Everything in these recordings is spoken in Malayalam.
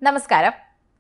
നമസ്കാരം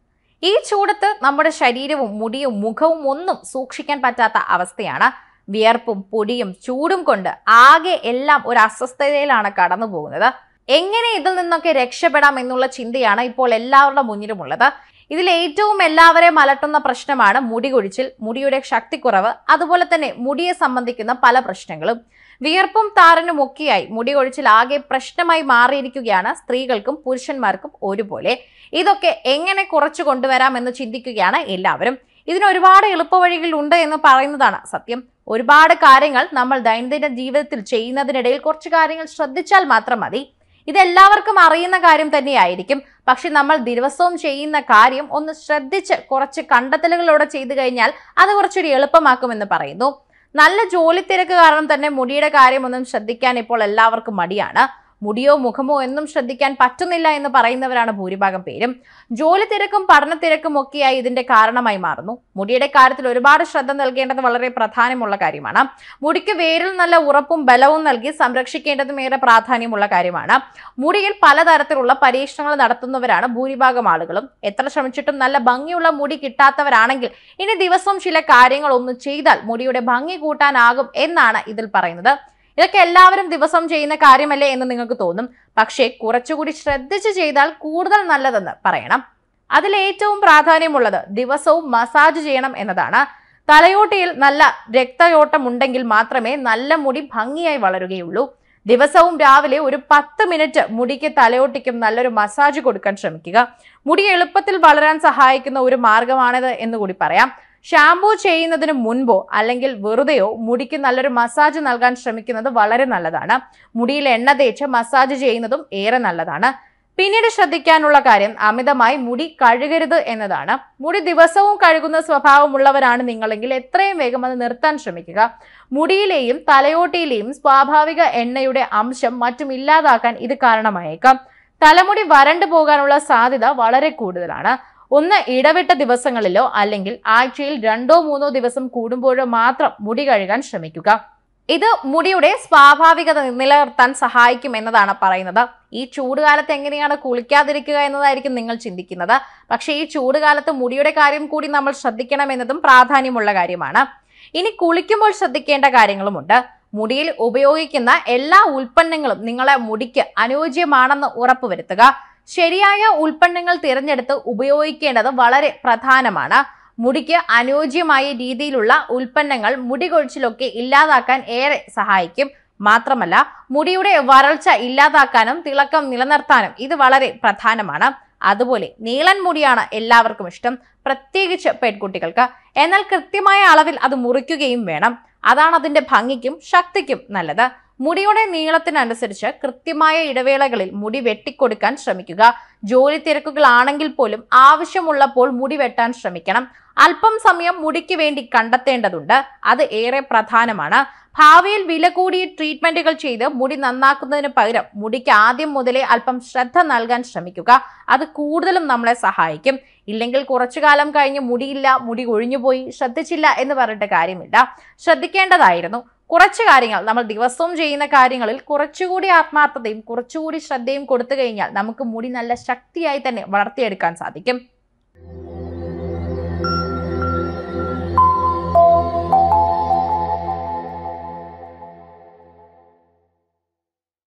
ഈ ചൂടത്ത് നമ്മുടെ ശരീരവും മുടിയും മുഖവും ഒന്നും സൂക്ഷിക്കാൻ പറ്റാത്ത അവസ്ഥയാണ് വിയർപ്പും പൊടിയും ചൂടും കൊണ്ട് ആകെ എല്ലാം ഒരു അസ്വസ്ഥതയിലാണ് കടന്നു പോകുന്നത് എങ്ങനെ ഇതിൽ നിന്നൊക്കെ രക്ഷപ്പെടാം എന്നുള്ള ചിന്തയാണ് ഇപ്പോൾ എല്ലാവരുടെ മുന്നിലുമുള്ളത് ഇതിൽ ഏറ്റവും എല്ലാവരെയും അലട്ടുന്ന പ്രശ്നമാണ് മുടി കൊഴിച്ചിൽ മുടിയുടെ ശക്തിക്കുറവ് അതുപോലെ തന്നെ മുടിയെ സംബന്ധിക്കുന്ന പല പ്രശ്നങ്ങളും വിയർപ്പും താരനും ഒക്കെയായി മുടി കൊഴിച്ചിൽ ആകെ പ്രശ്നമായി മാറിയിരിക്കുകയാണ് സ്ത്രീകൾക്കും പുരുഷന്മാർക്കും ഒരുപോലെ ഇതൊക്കെ എങ്ങനെ കുറച്ചു കൊണ്ടുവരാം എന്ന് ചിന്തിക്കുകയാണ് എല്ലാവരും ഇതിന് ഒരുപാട് എളുപ്പവഴികൾ ഉണ്ട് എന്ന് പറയുന്നതാണ് സത്യം ഒരുപാട് കാര്യങ്ങൾ നമ്മൾ ദൈനംദിന ജീവിതത്തിൽ ചെയ്യുന്നതിനിടയിൽ കുറച്ച് കാര്യങ്ങൾ ശ്രദ്ധിച്ചാൽ മാത്രം മതി ഇതെല്ലാവർക്കും അറിയുന്ന കാര്യം തന്നെയായിരിക്കും പക്ഷെ നമ്മൾ ദിവസവും ചെയ്യുന്ന കാര്യം ഒന്ന് ശ്രദ്ധിച്ച് കുറച്ച് കണ്ടെത്തലുകളോടെ ചെയ്തു കഴിഞ്ഞാൽ അത് കുറച്ചൊരു എളുപ്പമാക്കുമെന്ന് പറയുന്നു നല്ല ജോലി തിരക്ക് കാരണം തന്നെ മുടിയുടെ കാര്യമൊന്നും ശ്രദ്ധിക്കാൻ ഇപ്പോൾ എല്ലാവർക്കും മടിയാണ് മുടിയോ മുഖമോ എന്നും ശ്രദ്ധിക്കാൻ പറ്റുന്നില്ല എന്ന് പറയുന്നവരാണ് ഭൂരിഭാഗം പേരും ജോലി തിരക്കും പഠന തിരക്കും ഒക്കെയായി ഇതിന്റെ കാരണമായി മാറുന്നു മുടിയുടെ കാര്യത്തിൽ ഒരുപാട് ശ്രദ്ധ നൽകേണ്ടത് വളരെ പ്രാധാന്യമുള്ള കാര്യമാണ് മുടിക്ക് വേരിൽ നല്ല ഉറപ്പും ബലവും നൽകി സംരക്ഷിക്കേണ്ടതും ഏറെ പ്രാധാന്യമുള്ള കാര്യമാണ് മുടിയിൽ പലതരത്തിലുള്ള പരീക്ഷണങ്ങൾ നടത്തുന്നവരാണ് ഭൂരിഭാഗം ആളുകളും എത്ര ശ്രമിച്ചിട്ടും നല്ല ഭംഗിയുള്ള മുടി കിട്ടാത്തവരാണെങ്കിൽ ഇനി ദിവസം ചില കാര്യങ്ങൾ ഒന്ന് ചെയ്താൽ മുടിയുടെ ഭംഗി കൂട്ടാനാകും എന്നാണ് ഇതിൽ പറയുന്നത് ഇതൊക്കെ എല്ലാവരും ദിവസം ചെയ്യുന്ന കാര്യമല്ലേ എന്ന് നിങ്ങൾക്ക് തോന്നും പക്ഷേ കുറച്ചുകൂടി ശ്രദ്ധിച്ച് ചെയ്താൽ കൂടുതൽ നല്ലതെന്ന് പറയണം അതിൽ ഏറ്റവും പ്രാധാന്യമുള്ളത് ദിവസവും മസാജ് ചെയ്യണം എന്നതാണ് തലയോട്ടിയിൽ നല്ല രക്തയോട്ടം ഉണ്ടെങ്കിൽ മാത്രമേ നല്ല മുടി ഭംഗിയായി വളരുകയുള്ളൂ ദിവസവും രാവിലെ ഒരു പത്ത് മിനിറ്റ് മുടിക്ക് തലയോട്ടിക്കും നല്ലൊരു മസാജ് കൊടുക്കാൻ ശ്രമിക്കുക മുടി എളുപ്പത്തിൽ വളരാൻ സഹായിക്കുന്ന ഒരു മാർഗമാണിത് എന്ന് കൂടി പറയാം ഷാംപൂ ചെയ്യുന്നതിന് മുൻപോ അല്ലെങ്കിൽ വെറുതെയോ മുടിക്ക് നല്ലൊരു മസാജ് നൽകാൻ ശ്രമിക്കുന്നത് വളരെ നല്ലതാണ് മുടിയിൽ എണ്ണ തേച്ച് മസാജ് ചെയ്യുന്നതും ഏറെ നല്ലതാണ് പിന്നീട് ശ്രദ്ധിക്കാനുള്ള കാര്യം അമിതമായി മുടി കഴുകരുത് എന്നതാണ് മുടി ദിവസവും കഴുകുന്ന സ്വഭാവമുള്ളവരാണ് നിങ്ങളെങ്കിൽ എത്രയും വേഗം അത് നിർത്താൻ ശ്രമിക്കുക മുടിയിലെയും തലയോട്ടിയിലെയും സ്വാഭാവിക എണ്ണയുടെ അംശം മറ്റും ഇല്ലാതാക്കാൻ ഇത് കാരണമായേക്കാം തലമുടി വരണ്ടു പോകാനുള്ള സാധ്യത വളരെ കൂടുതലാണ് ഒന്ന് ഇടവിട്ട ദിവസങ്ങളിലോ അല്ലെങ്കിൽ ആഴ്ചയിൽ രണ്ടോ മൂന്നോ ദിവസം കൂടുമ്പോഴോ മാത്രം മുടി കഴുകാൻ ശ്രമിക്കുക ഇത് മുടിയുടെ സ്വാഭാവികത നിലനിർത്താൻ സഹായിക്കും എന്നതാണ് പറയുന്നത് ഈ ചൂടുകാലത്ത് എങ്ങനെയാണ് കുളിക്കാതിരിക്കുക എന്നതായിരിക്കും നിങ്ങൾ ചിന്തിക്കുന്നത് പക്ഷേ ഈ ചൂടുകാലത്ത് മുടിയുടെ കാര്യം കൂടി നമ്മൾ ശ്രദ്ധിക്കണം എന്നതും പ്രാധാന്യമുള്ള കാര്യമാണ് ഇനി കുളിക്കുമ്പോൾ ശ്രദ്ധിക്കേണ്ട കാര്യങ്ങളുമുണ്ട് മുടിയിൽ ഉപയോഗിക്കുന്ന എല്ലാ ഉൽപ്പന്നങ്ങളും നിങ്ങളെ മുടിക്ക് അനുയോജ്യമാണെന്ന് ഉറപ്പുവരുത്തുക ശരിയായ ഉൽപ്പന്നങ്ങൾ തിരഞ്ഞെടുത്ത് ഉപയോഗിക്കേണ്ടത് വളരെ പ്രധാനമാണ് മുടിക്ക് അനുയോജ്യമായ രീതിയിലുള്ള ഉൽപ്പന്നങ്ങൾ മുടി കൊഴിച്ചിലൊക്കെ ഇല്ലാതാക്കാൻ ഏറെ സഹായിക്കും മാത്രമല്ല മുടിയുടെ വരൾച്ച ഇല്ലാതാക്കാനും തിളക്കം നിലനിർത്താനും ഇത് വളരെ പ്രധാനമാണ് അതുപോലെ നീളൻ മുടിയാണ് എല്ലാവർക്കും ഇഷ്ടം പ്രത്യേകിച്ച് പെൺകുട്ടികൾക്ക് എന്നാൽ കൃത്യമായ അളവിൽ അത് മുറിക്കുകയും വേണം അതാണ് അതിന്റെ ഭംഗിക്കും ശക്തിക്കും നല്ലത് മുടിയുടെ നീളത്തിനനുസരിച്ച് കൃത്യമായ ഇടവേളകളിൽ മുടി വെട്ടിക്കൊടുക്കാൻ ശ്രമിക്കുക ജോലി തിരക്കുകളാണെങ്കിൽ പോലും ആവശ്യമുള്ളപ്പോൾ മുടി വെട്ടാൻ ശ്രമിക്കണം അല്പം സമയം മുടിക്ക് വേണ്ടി കണ്ടെത്തേണ്ടതുണ്ട് അത് ഏറെ പ്രധാനമാണ് ഭാവിയിൽ വില കൂടിയ ട്രീറ്റ്മെന്റുകൾ ചെയ്ത് മുടി നന്നാക്കുന്നതിന് പകരം മുടിക്ക് ആദ്യം മുതലേ അല്പം ശ്രദ്ധ നൽകാൻ ശ്രമിക്കുക അത് കൂടുതലും നമ്മളെ സഹായിക്കും ഇല്ലെങ്കിൽ കുറച്ചു കാലം കഴിഞ്ഞ് മുടിയില്ല മുടി ഒഴിഞ്ഞുപോയി ശ്രദ്ധിച്ചില്ല എന്ന് പറഞ്ഞിട്ട് കാര്യമില്ല ശ്രദ്ധിക്കേണ്ടതായിരുന്നു കുറച്ച് കാര്യങ്ങൾ നമ്മൾ ദിവസവും ചെയ്യുന്ന കാര്യങ്ങളിൽ കുറച്ചുകൂടി ആത്മാർത്ഥതയും കുറച്ചുകൂടി ശ്രദ്ധയും കൊടുത്തു കഴിഞ്ഞാൽ നമുക്ക് മുടി നല്ല ശക്തിയായി തന്നെ വളർത്തിയെടുക്കാൻ സാധിക്കും